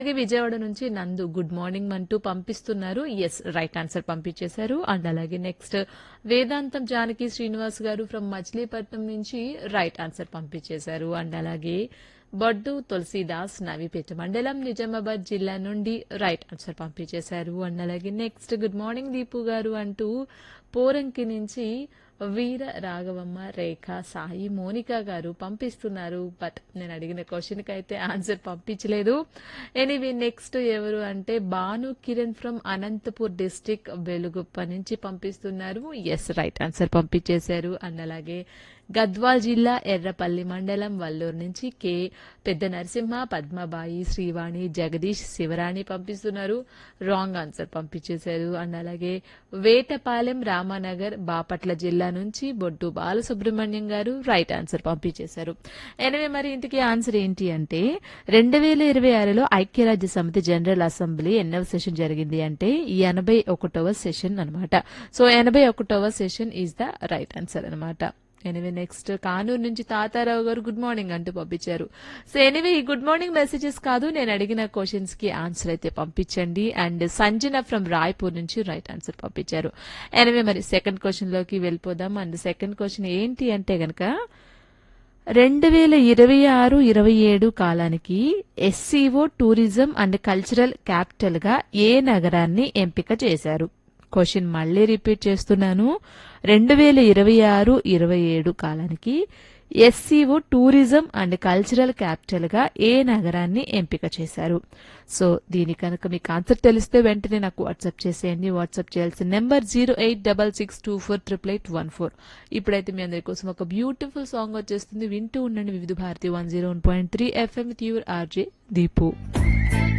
అలాగే విజయవాడ నుంచి నందు గుడ్ మార్నింగ్ అంటూ పంపిస్తున్నారు ఎస్ రైట్ ఆన్సర్ పంపించేశారు అండ్ అలాగే నెక్స్ట్ వేదాంతం జానకి శ్రీనివాస్ గారు ఫ్రమ్ మచిలీపట్నం నుంచి రైట్ ఆన్సర్ పంపించేశారు అండ్ అలాగే బొడ్డు తులసీదాస్ నవీపేట మండలం నిజామాబాద్ జిల్లా నుండి రైట్ ఆన్సర్ పంపించేశారు అండ్ అలాగే నెక్స్ట్ గుడ్ మార్నింగ్ దీపు గారు అంటూ పోరంకి నుంచి వీర రాఘవమ్మ రేఖ సాయి మోనికా గారు పంపిస్తున్నారు బట్ నేను అడిగిన క్వశ్చన్కి అయితే ఆన్సర్ పంపించలేదు ఎనీవే నెక్స్ట్ ఎవరు అంటే భాను కిరణ్ ఫ్రమ్ అనంతపూర్ డిస్టిక్ వెలుగుప్ప నుంచి పంపిస్తున్నారు ఎస్ రైట్ ఆన్సర్ పంపించేశారు అండ్ అలాగే గద్వాల్ జిల్లా ఎర్రపల్లి మండలం వల్లూరు నుంచి కె పెద్ద నరసింహ పద్మబాయి శ్రీవాణి జగదీష్ శివరాణి పంపిస్తున్నారు రాంగ్ ఆన్సర్ పంపించేశారు అండ్ అలాగే వేటపాలెం రామానగర్ బాపట్ల జిల్లా నుంచి బొడ్డు బాలసుబ్రహ్మణ్యం గారు రైట్ ఆన్సర్ పంపించేశారు ఎనివే మరి ఇంటికి ఆన్సర్ ఏంటి అంటే రెండు వేల ఇరవై ఆరులో ఐక్యరాజ్య సమితి జనరల్ అసెంబ్లీ ఎన్నవ సెషన్ జరిగింది అంటే ఎనభై ఒకటవ సెషన్ అనమాట సో ఎనభై ఒకటవ session is the right answer అనమాట ఎనివే నెక్స్ట్ కానూరు నుంచి తాతారావు గారు గుడ్ మార్నింగ్ అంటూ పంపించారు సో ఎనివే ఈ గుడ్ మార్నింగ్ మెసేజెస్ కాదు నేను అడిగిన క్వశ్చన్స్ కి ఆన్సర్ అయితే పంపించండి అండ్ సంజన ఫ్రమ్ రాయ్పూర్ నుంచి రైట్ ఆన్సర్ పంపించారు ఎనివే మరి సెకండ్ క్వశ్చన్ లోకి వెళ్ళిపోదాం అండ్ సెకండ్ క్వశ్చన్ ఏంటి అంటే గనక రెండు వేల ఇరవై ఆరు ఇరవై ఏడు కాలానికి SCO tourism and cultural capital గా ఏ నగరాన్ని ఎంపిక చేశారు క్వశ్చన్ మళ్ళీ రిపీట్ చేస్తున్నాను రెండు వేల ఇరవై ఆరు ఇరవై ఏడు కాలానికి SCO tourism and cultural capital గా ఏ నగరాన్ని ఎంపిక చేశారు సో దీని కనుక మీకు ఆన్సర్ తెలిస్తే వెంటనే నాకు వాట్సాప్ చేసేయండి వాట్సాప్ చేయాల్సిన number zero eight double six two four triple eight one four ఇప్పుడైతే మీ అందరి కోసం ఒక బ్యూటిఫుల్ సాంగ్ వచ్చేస్తుంది వింటూ ఉండండి Vividh Bharati one zero one point three FM with your RJ Deepu